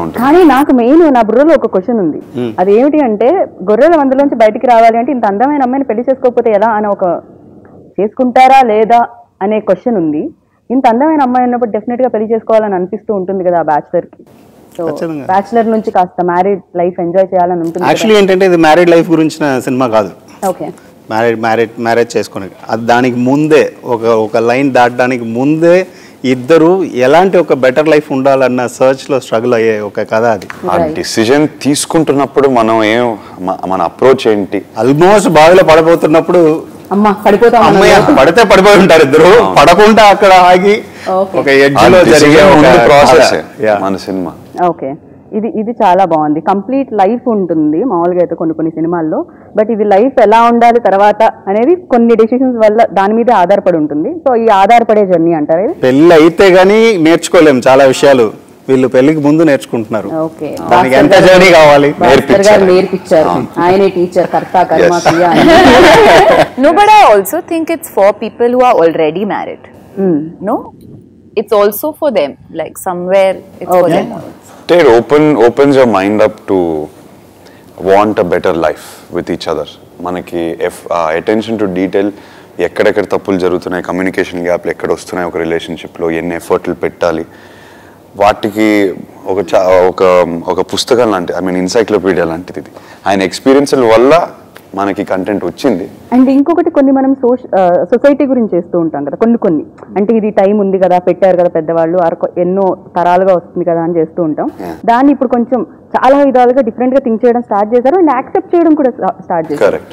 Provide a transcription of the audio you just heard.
కానీ నాకు మెయిన్ నా బుర్రలో ఒక క్వశ్చన్ ఉంది అది ఏమిటి అంటే గొర్రెల మందులోంచి బయటికి రావాలి అంటే ఇంత అందమైన అమ్మాయిని పెళ్లి చేసుకోకపోతే ఎలా అని ఒక చేసుకుంటారా లేదా అనే క్వశ్చన్ ఉంది ఇంత అందమైన అమ్మాయి ఉన్నప్పుడు డెఫినెట్ గా పెళ్లి చేసుకోవాలని అనిపిస్తూ ఉంటుంది కదా ఆ బ్యాచులర్ కి సో ఖచ్చితంగా. బ్యాచులర్ నుంచి కాస్త మ్యారీడ్ లైఫ్ ఎంజాయ్ చేయాలని ఉంటుంది యాక్చువల్లీ ఏంటంటే ఇది మ్యారీడ్ లైఫ్ గురించిన సినిమా కాదు ఓకే మ్యారేజ్ మ్యారేజ్ మ్యారేజ్ చేసుకునే అది దానికి ముందే ఒక ఒక లైన్ దాటడానికి ముందే ఇద్దరు ఎలాంటి ఒక బెటర్ లైఫ్ ఉండాలన్న సర్చ్ లో స్ట్రగుల్ అయ్యే ఒక కథ అది ఆ డిసిజన్ తీసుకుంటున్నప్పుడు మనం ఏం మ- మన అప్రోచ్ ఏంటి ఆల్మోస్ట్ బావిలో పడబోతున్నప్పుడు అమ్మ పడిపోతాం అమ్మాయి పడితే పడిపోయి ఉంటారు ఇద్దరు పడకుండా అక్కడ ఆగి Okay. ఒక ఎడ్జ్ లో జరిగే ఒక ప్రాసెస్ కథ. Yeah. మన సినిమా ఓకే ఇది ఇది చాలా బాగుంది కంప్లీట్ లైఫ్ ఉంటుంది మామూలుగా అయితే కొన్ని కొన్ని సినిమాల్లో బట్ ఇది లైఫ్ ఎలా ఉండాలి తర్వాత అనేది కొన్ని డెసిషన్స్ వల్ల దాని మీద ఆధారపడి ఉంటుంది సో ఈ ఆధారపడే జర్నీ అంటారు ఇది పెళ్ళి అయితే గానీ నేర్చుకోలేం చాలా విషయాలు వీళ్ళు పెళ్లికి ముందు నేర్చుకుంటున్నారు ఓకే దానికి ఎంత జర్నీ కావాలి భాస్కర్ గారు నేర్పించారు ఆయనే టీచర్ కర్త కర్మ Yes. క్రియ No, but I also think it's for people who are already married. No? It's also for them. Like somewhere it's for Okay. them. అంటే open opens your mind up to want a better life with each other మనకి ఎఫ్ attention to detail ఎక్కడెక్కడ తప్పులు జరుగుతున్నాయి communication గ్యాప్లు ఎక్కడ వస్తున్నాయి ఒక రిలేషన్షిప్లో ఎన్ని ఎఫర్ట్లు పెట్టాలి వాటికి ఒక చా- ఒక ఒక పుస్తకం లాంటి ఐ మీన్ ఎన్సైక్లోపీడియా లాంటిది ఇది ఆయన ఎక్స్పీరియన్స్ల వల్ల మనకి కంటెంట్ వచ్చింది అండ్ ఇంకొకటి కొన్ని మనం సొసైటీ గురించి చేస్తూ ఉంటాం కదా కొన్ని కొన్ని అంటే ఇది టైం ఉంది కదా పెట్టారు కదా పెద్దవాళ్ళు ఆర్ కొ- ఎన్నో తరాలుగా వస్తుంది కదా అని చేస్తూ ఉంటాం Yeah. దాన్ని ఇప్పుడు కొంచెం చాలా విధాలుగా డిఫరెంట్ గా థింక్ చేయడం స్టార్ట్ చేశారు అండ్ యాక్సెప్ట్ చేయడం కూడా స్టార్ట్ చేశారు Correct.